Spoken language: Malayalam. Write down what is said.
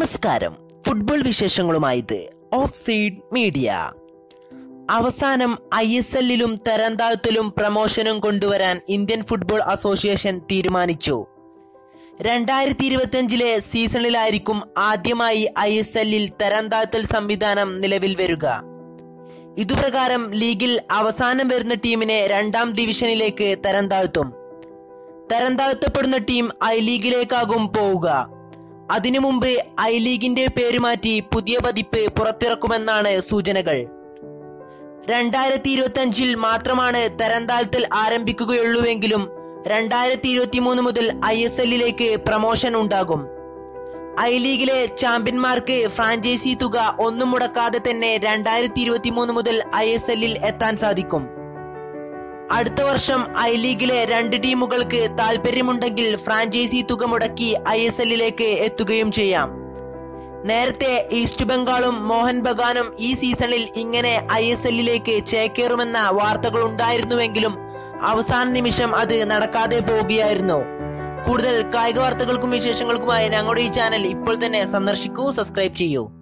നമസ്കാരം ഫുട്ബോൾ വിശേഷങ്ങളുമായത് ഓഫ് സൈഡ് മീഡിയ അവസാനം ഐ എസ് എല്ലിലും തരംതാഴ്ത്തലും പ്രമോഷനും കൊണ്ടുവരാൻ ഇന്ത്യൻ ഫുട്ബോൾ അസോസിയേഷൻ തീരുമാനിച്ചു രണ്ടായിരത്തി ഇരുപത്തിയഞ്ചിലെ സീസണിലായിരിക്കും ആദ്യമായി ഐ എസ് എല്ലിൽ തരംതാഴ്ത്തൽ സംവിധാനം നിലവിൽ വരിക ഇതുപ്രകാരം ലീഗിൽ അവസാനം വരുന്ന ടീമിനെ രണ്ടാം ഡിവിഷനിലേക്ക് തരംതാഴ്ത്തും തരംതാഴ്ത്തപ്പെടുന്ന ടീം ഐ ലീഗിലേക്കാകും പോവുക അതിനു മുമ്പ് ഐ ലീഗിന്റെ പേര് മാറ്റി പുതിയ പതിപ്പ് പുറത്തിറക്കുമെന്നാണ് സൂചനകൾ രണ്ടായിരത്തി ഇരുപത്തി അഞ്ചിൽ മാത്രമാണ് തരംതാഴ്ത്തൽ ആരംഭിക്കുകയുള്ളൂവെങ്കിലും രണ്ടായിരത്തി ഇരുപത്തി മൂന്ന് മുതൽ ഐ എസ് എല്ലിലേക്ക് പ്രമോഷൻ ഉണ്ടാകും ഐ ലീഗിലെ ചാമ്പ്യന്മാർക്ക് ഫ്രാഞ്ചൈസി തുക ഒന്നും മുടക്കാതെ തന്നെ രണ്ടായിരത്തി ഇരുപത്തി മൂന്ന് മുതൽ ഐ എസ് എല്ലിൽ എത്താൻ സാധിക്കും അടുത്ത വർഷം ഐ ലീഗിലെ രണ്ട് ടീമുകൾക്ക് താല്പര്യമുണ്ടെങ്കിൽ ഫ്രാഞ്ചൈസി തുക മുടക്കി ഐ എസ് എല്ലിലേക്ക് എത്തുകയും ചെയ്യാം നേരത്തെ ഈസ്റ്റ് ബംഗാളും മോഹൻ ബഗാനും ഈ സീസണിൽ ഇങ്ങനെ ഐ എസ് എല്ലിലേക്ക് ചേക്കേറുമെന്ന വാർത്തകൾ ഉണ്ടായിരുന്നുവെങ്കിലും അവസാന നിമിഷം അത് നടക്കാതെ പോവുകയായിരുന്നു കൂടുതൽ കായിക വാർത്തകൾക്കും വിശേഷങ്ങൾക്കുമായി ഞങ്ങളുടെ ഈ ചാനൽ ഇപ്പോൾ തന്നെ സന്ദർശിക്കൂ സബ്സ്ക്രൈബ് ചെയ്യൂ